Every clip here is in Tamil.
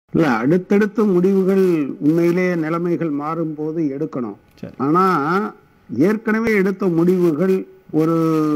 இல்ல அடுத்தடுத்த முடிவுகள் உண்மையிலே நிலைமைகள் மாறும்போது எடுக்கணும் சரி ஆனா ஏற்கனவே எடுத்த முடிவுகள் ஒரு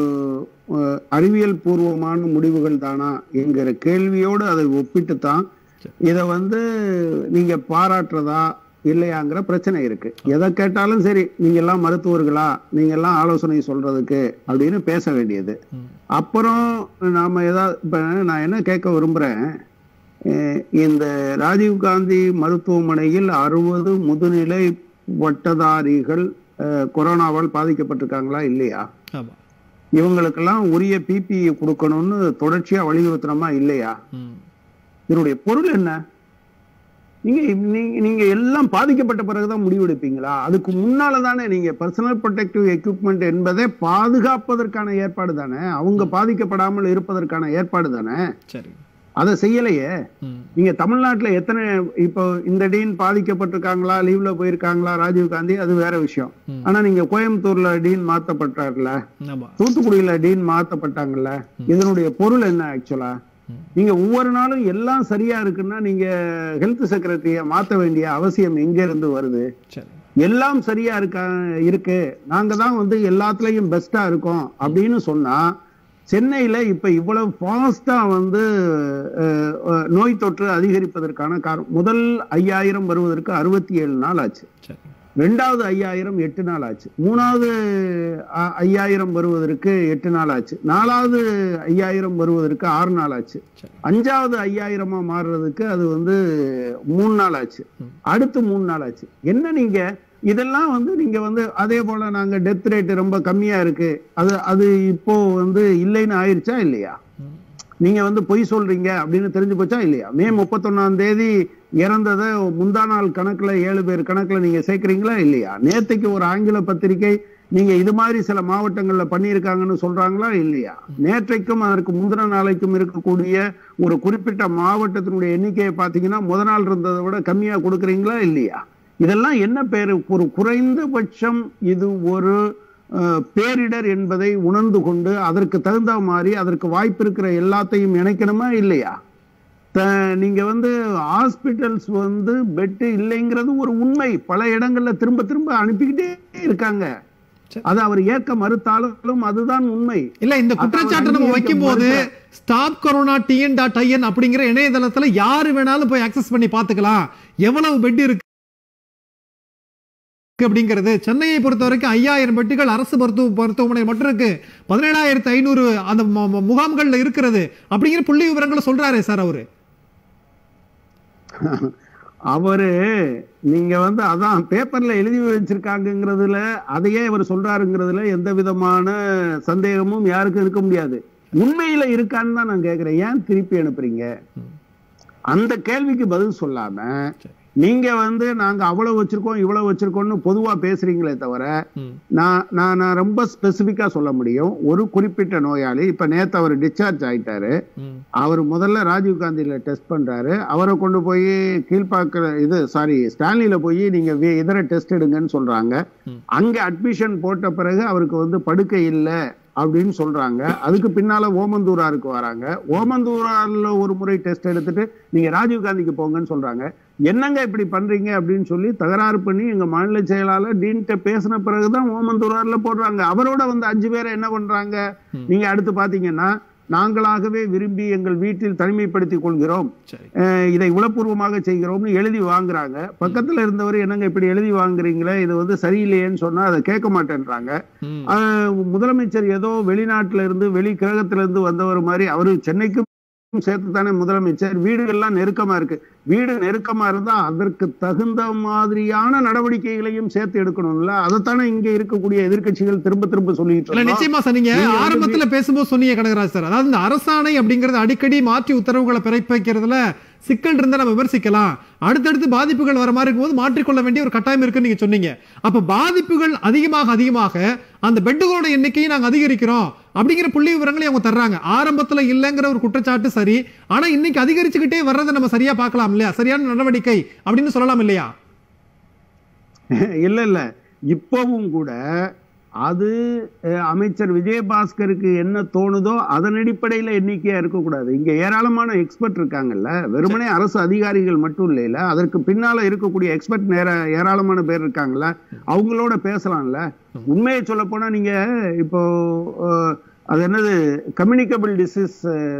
அஹ், அறிவியல் பூர்வமான முடிவுகள் தானா என்கிற கேள்வியோடு அதை ஒப்பிட்டு தான் சரி. இதை வந்து நீங்க பாராட்டுறதா இல்லையாங்கிற பிரச்சனை இருக்கு எதை கேட்டாலும் சரி நீங்க எல்லாம் மருத்துவர்களா நீங்க எல்லாம் ஆலோசனை சொல்றதுக்கு அப்படின்னு பேச வேண்டியது ம். அப்புறம் நாம ஏதாவது இப்ப நான் என்ன கேட்க விரும்புறேன் அஹ் இந்த ராஜீவ்காந்தி மருத்துவமனையில் அறுபது முதுநிலை பட்டதாரிகள் அஹ், கொரோனாவால் பாதிக்கப்பட்டிருக்காங்களா இல்லையா ஆமா இவங்களுக்கெல்லாம் உரிய பிபிஇ கொடுக்கணும்னு தொடர்ச்சியா வலியுறுத்தணுமா இல்லையா ம். இதனுடைய பொருள் என்ன நீங்க நீங்க நீங்க எல்லாம் பாதிக்கப்பட்ட பிறகுதான் முடிவெடுப்பீங்களா அதுக்கு முன்னால தானே நீங்க பர்சனல் ப்ரொடெக்டிவ் எக்யூப்மெண்ட் என்பதே பாதுகாப்பதற்கான ஏற்பாடு தானே அவங்க பாதிக்கப்படாமல் இருப்பதற்கான ஏற்பாடு தானே சரி அதை செய்யலையே ம். நீங்க தமிழ்நாட்டுல எத்தனை இப்போ இந்த டீன் பாதிக்கப்பட்டிருக்காங்களா லீவ்ல போயிருக்காங்களா ராஜீவ் காந்தி அது வேற விஷயம் ம். ஆனா நீங்க கோயம்புத்தூர்ல டீன் மாத்தப்பட்டார்ல ஆமா தூத்துக்குடியில டீன் மாத்தப்பட்டாங்கல்ல இதனுடைய பொருள் என்ன ஆக்சுவலா ம். நீங்க ஒவ்வொரு நாளும் எல்லாம் சரியா இருக்குன்னா நீங்க ஹெல்த் செக்ரட்டரிய மாத்த வேண்டிய அவசியம் எங்க இருந்து வருது சரி எல்லாம் சரியா இருக்கா இருக்கு நாங்க தான் வந்து எல்லாத்துலயும் பெஸ்டா இருக்கோம் அப்படின்னு சொன்னா சென்னையில இப்ப இவ்வளவு ஃபாஸ்டா வந்து அஹ், அஹ், நோய் தொற்று அதிகரிப்பதற்கான காரணம் முதல் ஐயாயிரம் வருவதற்கு அறுபத்தி ஏழு நாள் ஆச்சு சரி ரெண்டாவது ஐயாயிரம் எட்டு நாள் ஆச்சு மூணாவது அ- ஐயாயிரம் வருவதற்கு எட்டு நாள் ஆச்சு நாலாவது ஐயாயிரம் வருவதற்கு ஆறு நாள் ஆச்சு சரி அஞ்சாவது ஐயாயிரமா மாறுறதுக்கு அது வந்து மூணு நாள் ஆச்சு ம். அடுத்து மூணு நாள் ஆச்சு என்ன நீங்க இதெல்லாம் வந்து நீங்க வந்து அதே போல நாங்க டெத் ரேட் ரொம்ப கம்மியா இருக்கு அது அது இப்போ வந்து இல்லைன்னு ஆயிருச்சா இல்லையா ம். நீங்க வந்து பொய் சொல்றீங்க அப்படின்னு தெரிஞ்சு போச்சா இல்லையா மே முப்பத்தொன்னாம் தேதி இறந்ததை முந்தா நாள் கணக்குல ஏழு பேர் கணக்குல நீங்க சேர்க்கறீங்களா இல்லையா நேத்தைக்கு ஒரு ஆங்கில பத்திரிகை நீங்க இது மாதிரி சில மாவட்டங்கள்ல பண்ணியிருக்காங்கன்னு சொல்றாங்களா இல்லையா நேற்றைக்கும் அதற்கு முந்தின நாளைக்கும் இருக்கக்கூடிய ஒரு குறிப்பிட்ட மாவட்டத்தினுடைய எண்ணிக்கையை பார்த்தீங்கன்னா முத நாள் இருந்ததை விட கம்மியா கொடுக்குறீங்களா இல்லையா இதெல்லாம் என்ன பேரு ஒரு குறைந்தபட்சம் இது ஒரு அஹ், பேரிடர் என்பதை உணர்ந்து கொண்டு அதற்கு தகுந்த மாதிரி அதற்கு வாய்ப்பு இருக்கிற எல்லாத்தையும் இணைக்கணுமா இல்லையா த- நீங்க வந்து ஹாஸ்பிட்டல்ஸ் வந்து பெட் இல்லைங்கிறது ஒரு உண்மை பல இடங்கள்ல திரும்ப திரும்ப அனுப்பிக்கிட்டே இருக்காங்க சரி. அது அவர் ஏற்க மறுத்தாலும் அதுதான் உண்மை இல்ல இந்த குற்றச்சாட்டை நம்ம வைக்கும் போது stop corona TN dot IN அப்படிங்கிற இணையதளத்துல யாரு வேணாலும் போய் அக்சஸ் பண்ணி பாத்துக்கலாம் எவ்வளவு பெட் இருக்கு அப்படிங்கிறது சென்னையை பொறுத்த வரைக்கும் ஐயாயிரம் பெட்டுகள் அரசு மருத்துவ மருத்துவமனை மட்டும் இருக்கு பதினேழாயிரத்தி ஐநூறு அந்த மு- மு- முகாம்கள்ல இருக்கிறது அப்படிங்கிற புள்ளி விவரங்களை சொல்றாரே சார் அவரு அவரு நீங்க வந்து அதான் பேப்பர்ல எழுதி வச்சிருக்காங்கங்கிறதுல அதையே இவர் சொல்றாருங்கிறதுல எந்த விதமான சந்தேகமும் யாருக்கும் இருக்க முடியாது உண்மையில இருக்கான்னு தான் நான் கேக்குறேன் ஏன் திருப்பி அனுப்புறீங்க ம். அந்த கேள்விக்கு பதில் சொல்லாம சரி. நீங்க வந்து நாங்க அவ்வளவு வச்சிருக்கோம் இவ்வளவு வச்சிருக்கோம்னு பொதுவா பேசுறீங்களே தவிர ம். நான் நான் நான் ரொம்ப ஸ்பெசிபிக்கா சொல்ல முடியும் ஒரு குறிப்பிட்ட நோயாளி இப்ப நேத்து அவர் டிஸ்சார்ஜ் ஆயிட்டாரு ம். அவர் முதல்ல ராஜீவ் காந்தியில டெஸ்ட் பண்றாரு அவரை கொண்டு போய் கீழ்பாக்க இது சாரி ஸ்டான்லியில போய் நீங்க வே- இதர டெஸ்ட் எடுங்கன்னு சொல்றாங்க ம். அங்க அட்மிஷன் போட்ட பிறகு அவருக்கு வந்து படுக்கை இல்லை அப்படின்னு சொல்றாங்க அதுக்கு பின்னால ஓமந்தூராருக்கு வராங்க ஓமந்தூரார்ல ஒரு முறை டெஸ்ட் எடுத்துட்டு நீங்க ராஜீவ் காந்திக்கு போங்கன்னு சொல்றாங்க என்னங்க இப்படி பண்றீங்க அப்படின்னு சொல்லி தகராறு பண்ணி எங்க மாநில செயலாளர் டீன்ட்ட பேசின பிறகுதான் ஓமந்தூரார்ல போடுறாங்க அவரோட வந்து அஞ்சு பேரை என்ன பண்றாங்க ம். நீங்க அடுத்து பாத்தீங்கன்னா நாங்களாகவே விரும்பி எங்கள் வீட்டில் தனிமைப்படுத்திக் கொள்கிறோம் சரி அஹ் இதை உளப்பூர்வமாக செய்கிறோம்னு எழுதி வாங்குறாங்க பக்கத்துல இருந்தவர் என்னங்க இப்படி எழுதி வாங்குறீங்களே இது வந்து சரியில்லையேன்னு சொன்னா அதை கேட்க மாட்டேன்றாங்க ம். அஹ் முதலமைச்சர் ஏதோ வெளிநாட்டுல இருந்து வெளி கிரகத்துல இருந்து வந்தவர் மாதிரி அவரு சென்னைக்கும் சேர்த்து தானே முதலமைச்சர் வீடுகள்லாம் நெருக்கமா இருக்கு வீடு நெருக்கமா இருந்தா அதற்கு தகுந்த மாதிரியான நடவடிக்கைகளையும் சேர்த்து எடுக்கணும்ல அதைத்தானே இங்க இருக்கக்கூடிய எதிர்க்கட்சிகள் திரும்ப திரும்ப சொல்லிட்டு இல்ல இருக்கோம். நிச்சயமா சார் நீங்க நீங்க வந்து ஆரம்பத்துல பேசும்போது சொன்னீங்க கனகராஜ் சார் அதாவது இந்த அரசாணை அப்படிங்கறது அடிக்கடி மாற்றி உத்தரவுகளை பிறப்பிக்கிறதுல சிக்கல் இருந்தா நம்ம விமர்சிக்கலாம் அடுத்தடுத்து பாதிப்புகள் வர மாதிரி இருக்கும்போது மாற்றிக்கொள்ள வேண்டிய ஒரு கட்டாயம் இருக்குன்னு நீங்க சொன்னீங்க அப்ப பாதிப்புகள் அதிகமாக அதிகமாக அந்த பெட்டுகளோட எண்ணிக்கையை நாங்க அதிகரிக்கிறோம் அப்படிங்கிற புள்ளி விவரங்களை அவங்க தர்றாங்க ஆரம்பத்துல இல்லைங்கிற ஒரு குற்றச்சாட்டு சரி ஆனா இன்னைக்கு அதிகரிச்சுக்கிட்டே வர்றதை நம்ம சரியா பார்க்கலாம் இல்லையா சரியான நடவடிக்கை அப்படின்னு சொல்லலாம் இல்லையா இல்ல இல்ல இப்பவும் கூட அது அஹ், அமைச்சர் விஜயபாஸ்கருக்கு என்ன தோணுதோ அதன் அடிப்படையில எண்ணிக்கையா இருக்கக்கூடாது இங்க ஏராளமான எக்ஸ்பர்ட் இருக்காங்கல்ல வெறுமனே அரசு அதிகாரிகள் மட்டும் இல்லைல அதற்கு பின்னால இருக்கக்கூடிய எக்ஸ்பர்ட் நேர ஏராளமான பேர் இருக்காங்கல்ல அவங்களோட பேசலாம்ல உண்மையை சொல்ல போனா நீங்க இப்போ அஹ், அது என்னது கம்யூனிகபிள் டிசீஸ்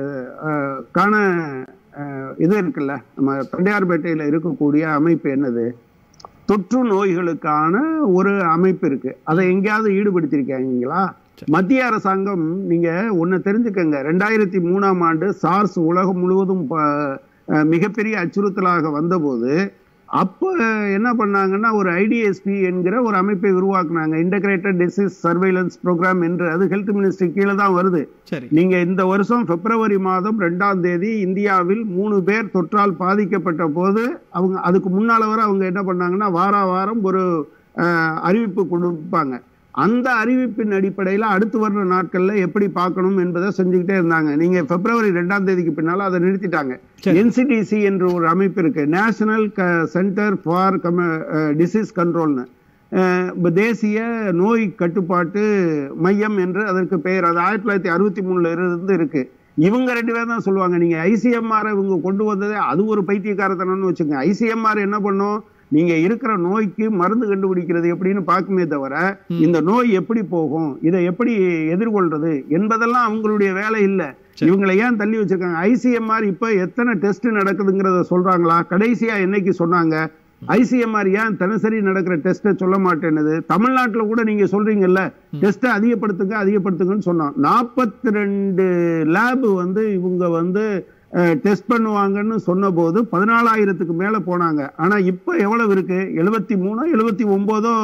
காண அஹ், இது இருக்குல்ல நம்ம தண்டையார்பேட்டையில இருக்கக்கூடிய அமைப்பு என்னது தொற்று நோய்களுக்கான ஒரு அமைப்பு இருக்கு அதை எங்கேயாவது ஈடுபடுத்திருக்காங்களா மத்திய அரசாங்கம் நீங்க ஒண்ணு தெரிஞ்சுக்கங்க ரெண்டாயிரத்தி மூணாம் ஆண்டு சார்ஸ் உலகம் முழுவதும் ப- அஹ் மிகப்பெரிய அச்சுறுத்தலாக வந்தபோது அப்ப என்ன பண்ணாங்கன்னா ஒரு ஐடிஎஸ்பி என்கிற ஒரு அமைப்பை உருவாக்குனாங்க இன்டகிரேட்டட் டிசீஸ் சர்வைலன்ஸ் ப்ரோக்ராம் என்று அது ஹெல்த் மினிஸ்ட்ரி கீழே தான் வருது சரி நீங்க இந்த வருஷம் பிப்ரவரி மாதம் ரெண்டாம் தேதி இந்தியாவில் மூணு பேர் தொற்றால் பாதிக்கப்பட்ட போது அவங்க அதுக்கு முன்னால வரை அவங்க என்ன பண்ணாங்கன்னா வார வாரம் ஒரு அஹ், அறிவிப்பு கொடுப்பாங்க அந்த அறிவிப்பின் அடிப்படையில் அடுத்து வர்ற நாட்கள்ல எப்படி பார்க்கணும் என்பதை செஞ்சுக்கிட்டே இருந்தாங்க நீங்க பிப்ரவரி ரெண்டாம் தேதிக்கு பின்னால அதை நிறுத்திட்டாங்க சரி. என்சிடிசி என்ற ஒரு அமைப்பு இருக்கு நேஷனல் சென்டர் ஃபார் டிசீஸ் கண்ட்ரோல்னு அஹ் இப்ப தேசிய நோய் கட்டுப்பாட்டு மையம் என்று அதற்கு பெயர் அது ஆயிரத்தி தொள்ளாயிரத்தி அறுபத்தி மூணுல இருந்து இருக்கு இவங்க ரெண்டு பேரும் தான் சொல்லுவாங்க நீங்க ஐசிஎம்ஆர் இவங்க கொண்டு வந்ததே அது ஒரு பைத்தியக்காரத்தனம்னு வச்சுங்க ஐசிஎம்ஆர் என்ன பண்ணும் நீங்க இருக்கிற நோய்க்கு மருந்து கண்டுபிடிக்கிறது எப்படின்னு பார்க்குமே தவிர இந்த நோய் எப்படி போகும் இதை எப்படி எதிர்கொள்றது என்பதெல்லாம் அவங்களுடைய வேலை இல்லை சரி. இவங்களை ஏன் தள்ளி வச்சிருக்காங்க ஐசிஎம்ஆர் இப்ப எத்தனை டெஸ்ட் நடக்குதுங்கிறத சொல்றாங்களா கடைசியா என்னைக்கு சொன்னாங்க ஐசிஎம்ஆர் ஏன் தினசரி நடக்கிற டெஸ்ட்டை சொல்ல மாட்டேன்னுது தமிழ்நாட்டுல கூட நீங்க சொல்றீங்கல்ல டெஸ்ட்டை அதிகப்படுத்துங்க அதிகப்படுத்துங்கன்னு சொன்னோம் நாற்பத்தி ரெண்டு லேப் வந்து இவங்க வந்து டெஸ்ட் பண்ணுவாங்கன்னு சொன்னபோது பதினாலாயிரத்துக்கு மேல போனாங்க ஆனா இப்ப எவ்வளவு இருக்கு எழுபத்தி மூணோ எழுபத்தி ஒன்பதோ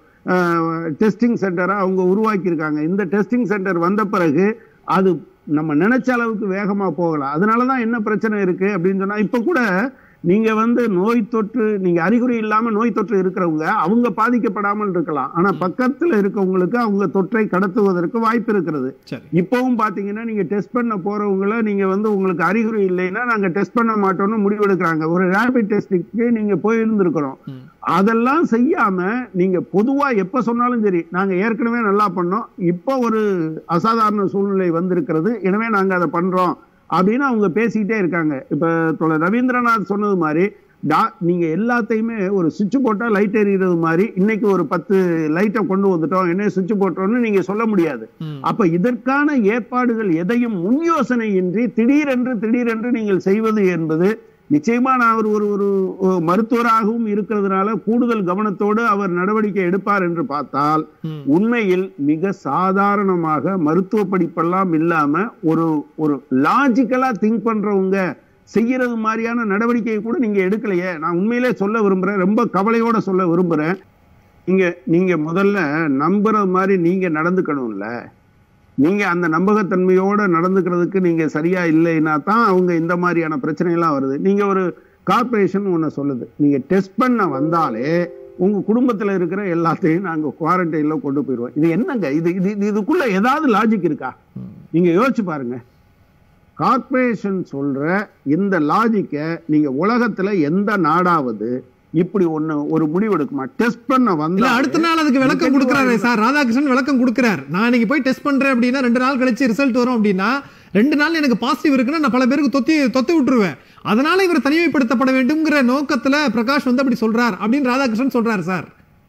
டெஸ்டிங் சென்டரா அவங்க உருவாக்கி இருக்காங்க இந்த டெஸ்டிங் சென்டர் வந்த பிறகு அது நம்ம நினைச்ச அளவுக்கு வேகமா போகலாம் அதனாலதான் என்ன பிரச்சனை இருக்கு அப்படின்னு சொன்னா இப்ப கூட நீங்க வந்து நோய் தொற்று நீங்க அறிகுறி இல்லாம நோய் தொற்று இருக்கிறவங்க அவங்க பாதிக்கப்படாமல் இருக்கலாம் ஆனா பக்கத்துல இருக்கவங்களுக்கு அவங்க தொற்றை கடத்துவதற்கு வாய்ப்பு இருக்கிறது சரி இப்பவும் பாத்தீங்கன்னா நீங்க டெஸ்ட் பண்ண போறவங்கள நீங்க வந்து உங்களுக்கு அறிகுறி இல்லைன்னா நாங்க டெஸ்ட் பண்ண மாட்டோம்னு முடிவெடுக்கிறாங்க ஒரு ரேபிட் டெஸ்டிங்க்கு நீங்க போயிருந்திருக்கிறோம் ம். அதெல்லாம் செய்யாம நீங்க பொதுவா எப்ப சொன்னாலும் சரி நாங்க ஏற்கனவே நல்லா பண்ணோம் இப்போ ஒரு அசாதாரண சூழ்நிலை வந்திருக்கிறது எனவே நாங்க அதை பண்றோம் அப்படின்னு அவங்க பேசிக்கிட்டே இருக்காங்க இப்ப தோழர் ரவீந்திரநாத் சொன்னது மாதிரி டா- நீங்க எல்லாத்தையுமே ஒரு சுவிட்ச் போட்டா லைட் எரியுறது மாதிரி இன்னைக்கு ஒரு பத்து லைட்டை கொண்டு வந்துட்டோம் என்ன சுவிட்ச் போட்டோம்னு நீங்க சொல்ல முடியாது ம். அப்ப இதற்கான ஏற்பாடுகள் எதையும் முன் யோசனையின்றி திடீரென்று திடீரென்று நீங்கள் செய்வது என்பது நிச்சயமா நான் அவர் ஒரு ஒரு ஒரு மருத்துவராகவும் இருக்கிறதுனால கூடுதல் கவனத்தோடு அவர் நடவடிக்கை எடுப்பார் என்று பார்த்தால் ம். உண்மையில் மிக சாதாரணமாக மருத்துவ படிப்பெல்லாம் இல்லாம ஒரு ஒரு லாஜிக்கலா திங்க் பண்றவங்க செய்யறது மாதிரியான நடவடிக்கையை கூட நீங்க எடுக்கலையே நான் உண்மையிலே சொல்ல விரும்புறேன் ரொம்ப கவலையோட சொல்ல விரும்புறேன் நீங்க நீங்க முதல்ல நம்புறது மாதிரி நீங்க நடந்துக்கணும்ல நீங்க அந்த நம்பகத்தன்மையோட நடந்துக்கிறதுக்கு நீங்க சரியா இல்லைன்னா தான் அவங்க இந்த மாதிரியான பிரச்சனை எல்லாம் வருது நீங்க ஒரு கார்பரேஷன் ஒண்ணு சொல்லுது நீங்க டெஸ்ட் பண்ண வந்தாலே உங்க குடும்பத்துல இருக்கிற எல்லாத்தையும் நாங்க குவாரண்டைன்ல கொண்டு போயிடுவோம் இது என்னங்க இது இது இது- இதுக்குள்ள ஏதாவது லாஜிக் இருக்கா நீங்க யோசிச்சு பாருங்க கார்ப்பரேஷன் சொல்ற இந்த லாஜிக்கை நீங்க உலகத்துல எந்த நாடாவது இப்படி ஒண்ணு ஒரு முடிவு எடுக்குமா டெஸ்ட் பண்ண இல்ல வந்தா அடுத்த நாள் அதுக்கு விளக்கம் கொடுக்கறாரு சார் ராதாகிருஷ்ணன் விளக்கம் கொடுக்கறார் நான் இன்னைக்கு போய் டெஸ்ட் பண்றேன் அப்படின்னா ரெண்டு நாள் கழிச்சு ரிசல்ட் வரும் அப்படின்னா ரெண்டு நாள் எனக்கு பாசிட்டிவ் இருக்குன்னா நான் பல பேருக்கு தொத்தி தொத்தி விட்டுருவேன் அதனால இவர் தனிமைப்படுத்தப்பட வேண்டும்ங்கிற நோக்கத்துல பிரகாஷ் வந்து அப்படி சொல்றார் அப்படின்னு ராதாகிருஷ்ணன் சொல்றாரு சார்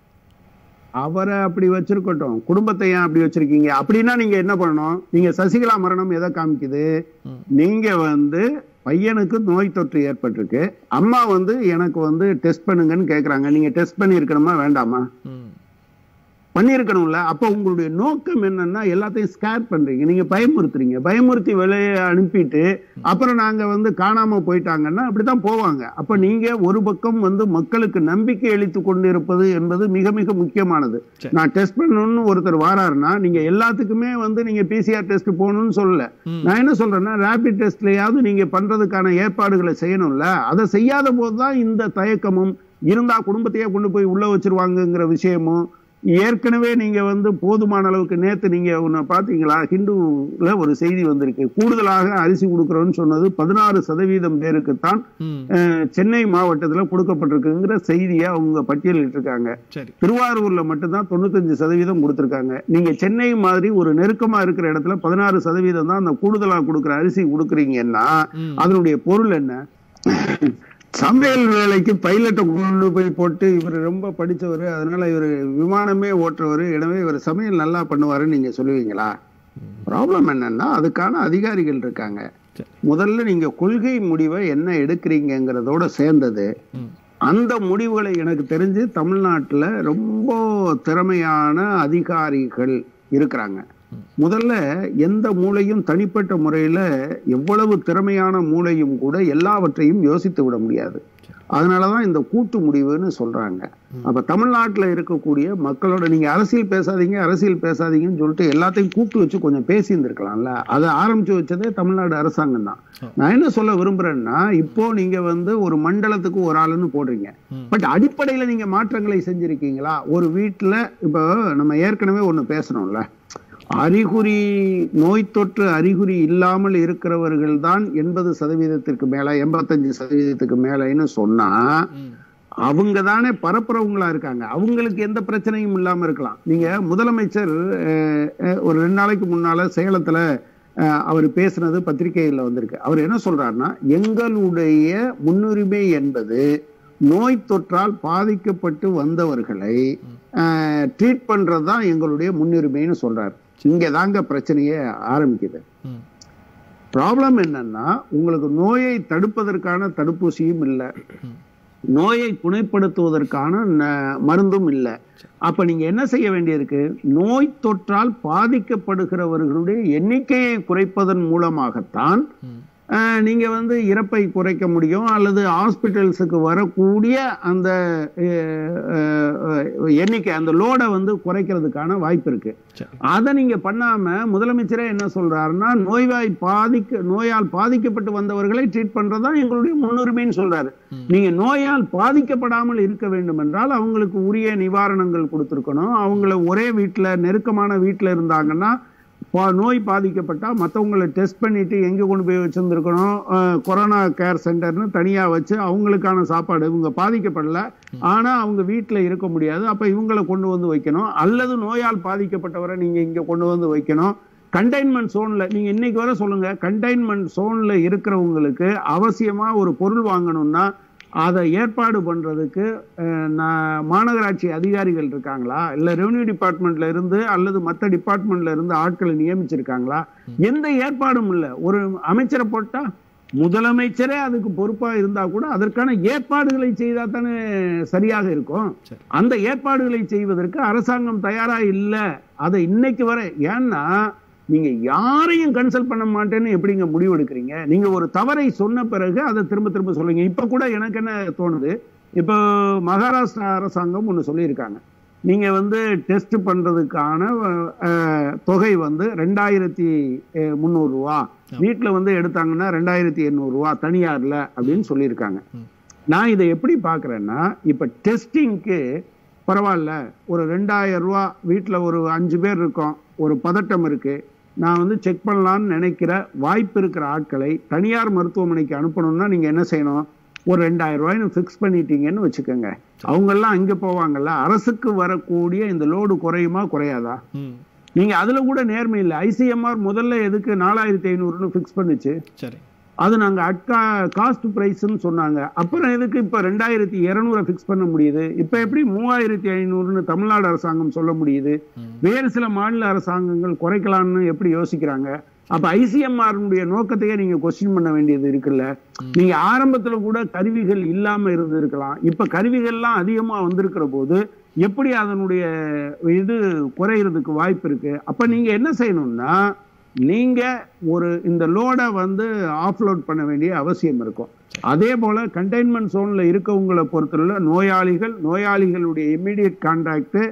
அவரை அப்படி வச்சிருக்கட்டும் குடும்பத்தை ஏன் அப்படி வச்சிருக்கீங்க அப்படின்னா நீங்க என்ன பண்ணணும் நீங்க சசிகலா மரணம் எதை காமிக்குது ம். நீங்க வந்து பையனுக்கு நோய் தொற்று ஏற்பட்டிருக்கு அம்மா வந்து எனக்கு வந்து டெஸ்ட் பண்ணுங்கன்னு கேக்குறாங்க நீங்க டெஸ்ட் பண்ணி இருக்கணுமா வேண்டாமா பண்ணியிருக்கணும்ல அப்போ உங்களுடைய நோக்கம் என்னன்னா எல்லாத்தையும் ஸ்கேர் பண்றீங்க நீங்க பயமுறுத்துறீங்க பயமுறுத்தி வெளியே அனுப்பிட்டு அப்புறம் நாங்க வந்து காணாம போயிட்டாங்கன்னா அப்படித்தான் போவாங்க அப்ப நீங்க ஒரு பக்கம் வந்து மக்களுக்கு நம்பிக்கை அளித்து கொண்டு இருப்பது என்பது மிக மிக முக்கியமானது சரி. நான் டெஸ்ட் பண்ணணும்னு ஒருத்தர் வாராருன்னா நீங்க எல்லாத்துக்குமே வந்து நீங்க பிசிஆர் டெஸ்ட் போகணும்னு சொல்லல ம். நான் என்ன சொல்றேன்னா ரேபிட் டெஸ்ட்லயாவது நீங்க பண்றதுக்கான ஏற்பாடுகளை செய்யணும்ல அதை செய்யாத போதுதான் இந்த தயக்கமும் இருந்தா குடும்பத்தையே கொண்டு போய் உள்ள வச்சிருவாங்கங்கிற விஷயமும் ஏற்கனவே நீங்க வந்து போதுமான அளவுக்கு நேத்து நீங்க ஒண்ணு பாத்தீங்களா ஹிந்துல ஒரு செய்தி வந்திருக்கு கூடுதலாக அரிசி கொடுக்கறோம்னு சொன்னது பதினாறு சதவீதம் பேருக்குத்தான் ம் அஹ், சென்னை மாவட்டத்துல கொடுக்கப்பட்டிருக்குங்கிற செய்தியை அவங்க பட்டியலிட்டு இருக்காங்க சரி திருவாரூர்ல மட்டும்தான் தொண்ணூத்தஞ்சு சதவீதம் கொடுத்திருக்காங்க நீங்க சென்னை மாதிரி ஒரு நெருக்கமா இருக்கிற இடத்துல பதினாறு சதவீதம் தான் அந்த கூடுதலா கொடுக்குற அரிசி கொடுக்குறீங்கன்னா ம் அதனுடைய பொருள் என்ன சமையல் வேலைக்கு பைலட்டை கொண்டு போய் போட்டு இவர் ரொம்ப படிச்சவர் அதனால இவர் விமானமே ஓட்டுறவர் எனவே இவர் சமையல் நல்லா பண்ணுவாருன்னு நீங்க சொல்லுவீங்களா ப்ராப்ளம் என்னன்னா அதுக்கான அதிகாரிகள் இருக்காங்க சரி. முதல்ல நீங்க கொள்கை முடிவை என்ன எடுக்கிறீங்கிறதோட சேர்ந்தது ம் அந்த முடிவுகளை எனக்கு தெரிஞ்சு தமிழ்நாட்டுல ரொம்ப திறமையான அதிகாரிகள் இருக்கிறாங்க முதல்ல எந்த மூளையும் தனிப்பட்ட முறையில எவ்வளவு திறமையான மூளையும் கூட எல்லாவற்றையும் யோசித்து விட முடியாது அதனாலதான் இந்த கூட்டு முடிவுன்னு சொல்றாங்க அப்ப தமிழ்நாட்டுல இருக்கக்கூடிய மக்களோட நீங்க அரசியல் பேசாதீங்க அரசியல் பேசாதீங்கன்னு சொல்லிட்டு எல்லாத்தையும் கூப்பிட்டு வச்சு கொஞ்சம் பேசி இருந்திருக்கலாம்ல அதை ஆரம்பிச்சு வச்சதே தமிழ்நாடு அரசாங்கம் தான் நான் என்ன சொல்ல விரும்புறேன்னா இப்போ நீங்க வந்து ஒரு மண்டலத்துக்கு ஒரு ஆளுன்னு போடுறீங்க ம். பட் அடிப்படையில நீங்க மாற்றங்களை செஞ்சிருக்கீங்களா ஒரு வீட்டுல இப்போ நம்ம ஏற்கனவே ஒண்ணு பேசணும்ல அறிகுறி நோய் தொற்று அறிகுறி இல்லாமல் இருக்கிறவர்கள் தான் எண்பது சதவீதத்திற்கு மேல எண்பத்தஞ்சு சதவீதத்துக்கு மேலன்னு சொன்னா ம் அவங்க தானே பரப்புறவங்களா இருக்காங்க அவங்களுக்கு எந்த பிரச்சனையும் இல்லாம இருக்கலாம் நீங்க முதலமைச்சர் அஹ், அஹ், ஒரு ரெண்டு நாளைக்கு முன்னால சேலத்துல அஹ், அவர் பேசுனது பத்திரிகையில வந்திருக்கு அவர் என்ன சொல்றாருன்னா எங்களுடைய முன்னுரிமை என்பது நோய் தொற்றால் பாதிக்கப்பட்டு வந்தவர்களை ட்ரீட் பண்றது தான் எங்களுடைய முன்னுரிமைன்னு சொல்றாரு இங்க தாங்க பிரச்சனையே ஆரம்பிக்குது ம் ப்ராப்ளம் என்னன்னா உங்களுக்கு நோயை தடுப்பதற்கான தடுப்பூசியும் இல்லை ம் நோயை குணப்படுத்துவதற்கான ந- மருந்தும் இல்லை அப்ப நீங்க என்ன செய்ய வேண்டியிருக்கு நோய் தொற்றால் பாதிக்கப்படுகிறவர்களுடைய எண்ணிக்கையை குறைப்பதன் மூலமாகத்தான் ம் அஹ், நீங்க வந்து இறப்பை குறைக்க முடியும் அல்லது ஹாஸ்பிட்டல்ஸுக்கு வரக்கூடிய அந்த அஹ், அஹ், எண்ணிக்கை அந்த லோடை வந்து குறைக்கிறதுக்கான வாய்ப்பு இருக்கு சரி அதை நீங்க பண்ணாம முதலமைச்சரே என்ன சொல்றாருன்னா நோய்வாய் பாதிக்க நோயால் பாதிக்கப்பட்டு வந்தவர்களை ட்ரீட் பண்றதுதான் எங்களுடைய முன்னுரிமைன்னு சொல்றாரு ம். நீங்க நோயால் பாதிக்கப்படாமல் இருக்க வேண்டும் என்றால் அவங்களுக்கு உரிய நிவாரணங்கள் கொடுத்திருக்கணும் அவங்கள ஒரே வீட்டுல நெருக்கமான வீட்டுல இருந்தாங்கன்னா பா- நோய் பாதிக்கப்பட்டா மற்றவங்களை டெஸ்ட் பண்ணிட்டு எங்க கொண்டு போய் வச்சிருந்துருக்கணும் அஹ், கொரோனா கேர் சென்டர்னு தனியா வச்சு அவங்களுக்கான சாப்பாடு இவங்க பாதிக்கப்படல ஆனா அவங்க வீட்டுல இருக்க முடியாது அப்ப இவங்களை கொண்டு வந்து வைக்கணும் அல்லது நோயால் பாதிக்கப்பட்டவரை நீங்க இங்க கொண்டு வந்து வைக்கணும் கண்டெய்ன்மெண்ட் சோன்ல நீங்க இன்னைக்கு வர சொல்லுங்க கண்டெய்ன்மெண்ட் சோன்ல இருக்கிறவங்களுக்கு அவசியமா ஒரு பொருள் வாங்கணும்னா அதை ஏற்பாடு பண்றதுக்கு அஹ், நான் மாநகராட்சி அதிகாரிகள் இருக்காங்களா இல்ல ரெவன்யூ டிபார்ட்மெண்ட்ல இருந்து அல்லது மற்ற டிபார்ட்மெண்ட்ல இருந்து ஆட்களை நியமிச்சிருக்காங்களா எந்த ஏற்பாடும் இல்ல ஒரு அமைச்சரை போட்டா முதலமைச்சரே அதுக்கு பொறுப்பா இருந்தா கூட அதற்கான ஏற்பாடுகளை செய்தா தானே சரியாக இருக்கும் சரி. அந்த ஏற்பாடுகளை செய்வதற்கு அரசாங்கம் தயாரா இல்ல அதை இன்னைக்கு வரை ஏன்னா நீங்க யாரையும் கன்சல்ட் பண்ண மாட்டேன்னு எப்படிங்க முடிவு எடுக்கிறீங்க நீங்க ஒரு தவறை சொன்ன பிறகு அதை திரும்ப திரும்ப சொல்லுங்க இப்ப கூட எனக்கு என்ன தோணுது இப்போ மகாராஷ்டிரா அரசாங்கம் ஒண்ணு சொல்லியிருக்காங்க நீங்க வந்து டெஸ்ட் பண்றதுக்கான அஹ், தொகை வந்து ரெண்டாயிரத்தி முந்நூறு ரூபா வீட்டுல வந்து எடுத்தாங்கன்னா ரெண்டாயிரத்தி எண்ணூறு ரூபா தனியார்ல அப்படின்னு சொல்லியிருக்காங்க ம். நான் இதை எப்படி பார்க்கறேன்னா இப்ப டெஸ்டிங்க்கு பரவாயில்ல ஒரு ரெண்டாயிரம் ரூபா வீட்டுல ஒரு அஞ்சு பேர் இருக்கோம் ஒரு பதட்டம் இருக்கு நான் வந்து செக் பண்ணலாம்னு நினைக்கிற வாய்ப்பு இருக்கிற ஆட்களை தனியார் மருத்துவமனைக்கு அனுப்பணும்னா நீங்க என்ன செய்யணும் ஒரு ரெண்டாயிரம் ரூபாய்னு ஃபிக்ஸ் பண்ணிட்டீங்கன்னு வச்சுக்கோங்க அவங்க எல்லாம் அங்க போவாங்கல்ல அரசுக்கு வரக்கூடிய இந்த லோடு குறையுமா குறையாதா ம் நீங்க அதுல கூட நேர்மை இல்லை ஐசிஎம்ஆர் முதல்ல எதுக்கு நாலாயிரத்தி ஐநூறுன்னு ஃபிக்ஸ் பண்ணுச்சு சரி அது நாங்க அட்கா காஸ்ட் பிரைஸ்ன்னு சொன்னாங்க அப்புறம் எதுக்கு இப்ப ரெண்டாயிரத்தி இருநூறு ஃபிக்ஸ் பண்ண முடியுது இப்ப எப்படி மூவாயிரத்தி ஐநூறுன்னு தமிழ்நாடு அரசாங்கம் சொல்ல முடியுது ம். வேறு சில மாநில அரசாங்கங்கள் குறைக்கலாம்னு எப்படி யோசிக்கிறாங்க அப்ப ஐசிஎம்ஆர் நோக்கத்தையே நீங்க கொஸ்டின் பண்ண வேண்டியது இருக்குல்ல நீங்க ஆரம்பத்துல கூட கருவிகள் இல்லாம இருந்திருக்கலாம் இப்ப கருவிகள்லாம் அதிகமா வந்திருக்கிற போது எப்படி அதனுடைய இது குறையிறதுக்கு வாய்ப்பு இருக்கு அப்ப நீங்க என்ன செய்யணும்னா நீங்க ஒரு இந்த லோடை வந்து ஆஃப்லோட் பண்ண வேண்டிய அவசியம் இருக்கும் அதே போல கண்டெய்ன்மெண்ட் சோன்ல இருக்கவங்களை பொறுத்தவரை நோயாளிகள் நோயாளிகளுடைய இம்மிடியட் கான்டாக்ட்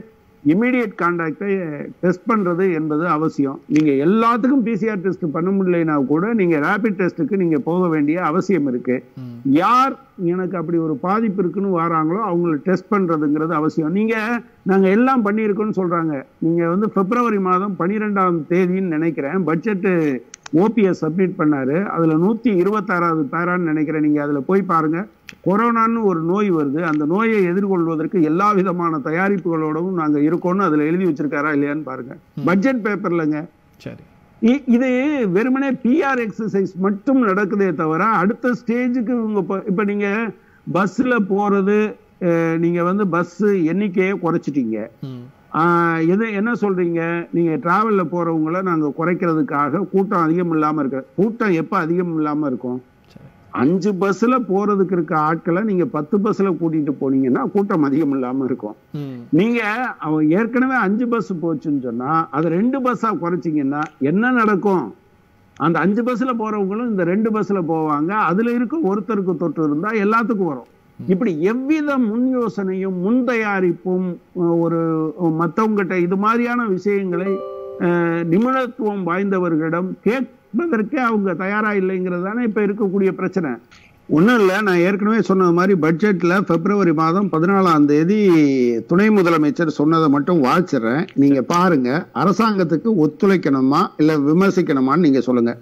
இமீடியட் கான்டாக்டை டெஸ்ட் பண்றது என்பது அவசியம் நீங்க எல்லாத்துக்கும் பிசிஆர் டெஸ்ட் பண்ண முடியலைன்னா கூட நீங்க ரேபிட் டெஸ்ட்டுக்கு நீங்க போக வேண்டிய அவசியம் இருக்கு ம். யார் எனக்கு அப்படி ஒரு பாதிப்பு இருக்குன்னு வராங்களோ அவங்கள டெஸ்ட் பண்றதுங்கிறது அவசியம் நீங்க நாங்க எல்லாம் பண்ணியிருக்கோம்னு சொல்றாங்க நீங்க வந்து பிப்ரவரி மாதம் பனிரெண்டாம் தேதின்னு நினைக்கிறேன் பட்ஜெட் ஓபிஎஸ் சப்மிட் பண்ணாரு அதுல நூத்தி இருபத்தாறாவது பேரான்னு நினைக்கிறேன் நீங்க அதுல போய் பாருங்க கொரோனான்னு ஒரு நோய் வருது அந்த நோயை எதிர்கொள்வதற்கு எல்லா விதமான தயாரிப்புகளோடவும் நாங்க இருக்கோம்னு அதுல எழுதி வச்சிருக்காரா இல்லையான்னு பாருங்க பட்ஜெட் பேப்பர்லங்க சரி இ- இது வெறுமனே பிஆர் எக்ஸசைஸ் மட்டும் நடக்குதே தவிர அடுத்த ஸ்டேஜுக்கு இவங்க இப்ப- இப்ப நீங்க பஸ்ல போறது அஹ், நீங்க வந்து பஸ் எண்ணிக்கையை குறைச்சிட்டீங்க ம். ஆஹ், எது என்ன சொல்றீங்க நீங்க டிராவல்ல போறவங்கள நாங்க குறைக்கிறதுக்காக கூட்டம் அதிகம் இல்லாம இருக்க கூட்டம் எப்ப அதிகம் இல்லாம இருக்கும் சரி அஞ்சு பஸ்ல போறதுக்கு இருக்க ஆட்களை நீங்க பத்து பஸ்ல கூட்டிட்டு போனீங்கன்னா கூட்டம் அதிகம் இல்லாம இருக்கும் ம். நீங்க அவன் ஏற்கனவே அஞ்சு பஸ் போச்சுன்னு சொன்னா அதை ரெண்டு பஸ்ஸா குறைச்சிங்கன்னா என்ன நடக்கும் அந்த அஞ்சு பஸ்ல போறவங்களும் இந்த ரெண்டு பஸ்ல போவாங்க அதுல இருக்க ஒருத்தருக்கு தொற்று இருந்தா எல்லாத்துக்கும் வரும் இப்படி எவ்வித முன் யோசனையும் முன் தயாரிப்பும் அஹ், ஒரு மத்தவங்கிட்ட இது மாதிரியான விஷயங்களை அஹ், நிபுணத்துவம் வாய்ந்தவர்களிடம் கேட்பதற்கே அவங்க தயாரா இல்லைங்கிறது தானே இப்ப இருக்கக்கூடிய பிரச்சனை ஒன்றும் இல்லை நான் ஏற்கனவே சொன்னது மாதிரி பட்ஜெட்ல பிப்ரவரி மாதம் பதினாலாம் தேதி துணை முதலமைச்சர் சொன்னதை மட்டும் வாசிடுறேன் நீங்க பாருங்க அரசாங்கத்துக்கு ஒத்துழைக்கணுமா இல்ல விமர்சிக்கணுமான்னு நீங்க சொல்லுங்க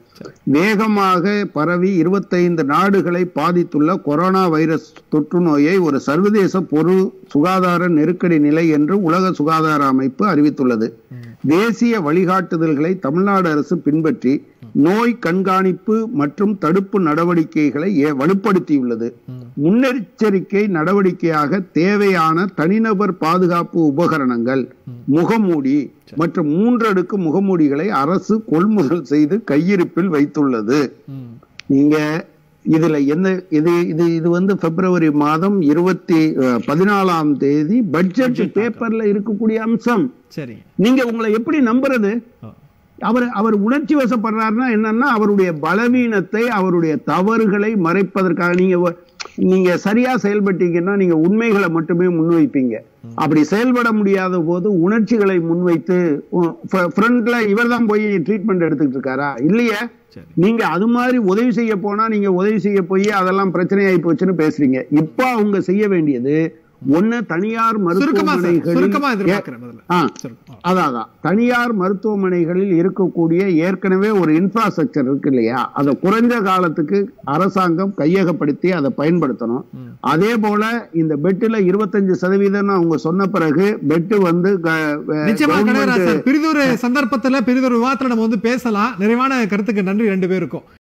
வேகமாக பரவி இருபத்தைந்து நாடுகளை பாதித்துள்ள கொரோனா வைரஸ் தொற்று நோயை ஒரு சர்வதேச பொது சுகாதார நெருக்கடி நிலை என்று உலக சுகாதார அமைப்பு அறிவித்துள்ளது தேசிய வழிகாட்டுதல்களை தமிழ்நாடு அரசு பின்பற்றி நோய் கண்காணிப்பு மற்றும் தடுப்பு நடவடிக்கைகளை ஏ- வலுப்படுத்தியுள்ளது முன்னெச்சரிக்கை நடவடிக்கையாக தேவையான தனிநபர் பாதுகாப்பு உபகரணங்கள் முகமூடி மற்றும் மூன்றடுக்கு முகமூடிகளை அரசு கொள்முதல் செய்து கையிருப்பில் வைத்துள்ளது ம். நீங்க இதுல என்ன இது இது இது வந்து பிப்ரவரி மாதம் இருபத்தி அஹ், பதினாலாம் தேதி பட்ஜெட் பேப்பர்ல இருக்கக்கூடிய அம்சம் சரி நீங்க உங்களை எப்படி நம்புறது ஆ. அவர் அவர் உணர்ச்சி வசப்படுறாருன்னா என்னன்னா அவருடைய பலவீனத்தை அவருடைய தவறுகளை மறைப்பதற்காக நீங்க ஒ- நீங்க சரியா செயல்பட்டீங்கன்னா நீங்க உண்மைகளை மட்டுமே முன்வைப்பீங்க அப்படி செயல்பட முடியாத போது உணர்ச்சிகளை முன்வைத்து ஃப்ரண்ட்ல இவர் தான் போய் ட்ரீட்மெண்ட் எடுத்துக்கிட்டு இருக்காரா இல்லையே சரி நீங்க அது மாதிரி உதவி செய்ய போனா நீங்க உதவி செய்ய போய் அதெல்லாம் பிரச்சனையாயி போச்சுன்னு பேசுறீங்க இப்போ அவங்க செய்ய வேண்டியது ஒண்ணு தனியார் சுருக்கமா சார் சுருக்கமா மருத்துவமனைகளில் எதிர்பார்க்கிறேன் முதல்ல ஆ சுருக்கம். ஆ. அதான் அதான் தனியார் மருத்துவமனைகளில் இருக்கக்கூடிய ஏற்கனவே ஒரு இன்ஃப்ராஸ்ட்ரக்சர் இருக்கு இல்லையா அதை குறைஞ்ச காலத்துக்கு அரசாங்கம் கையகப்படுத்தி அதை பயன்படுத்தணும் ம். அதே போல இந்த பெட்டுல இருபத்தஞ்சு சதவீதம் அவங்க சொன்ன பிறகு பெட்டு வந்து க- வே- நிச்சயமா government- கனகராஜ் சார் பிரிதொரு சந்தர்ப்பத்துல பிரிதொரு விவாதத்துல நம்ம வந்து பேசலாம் நிறைவான கருத்துக்கு நன்றி ரெண்டு பேருக்கும்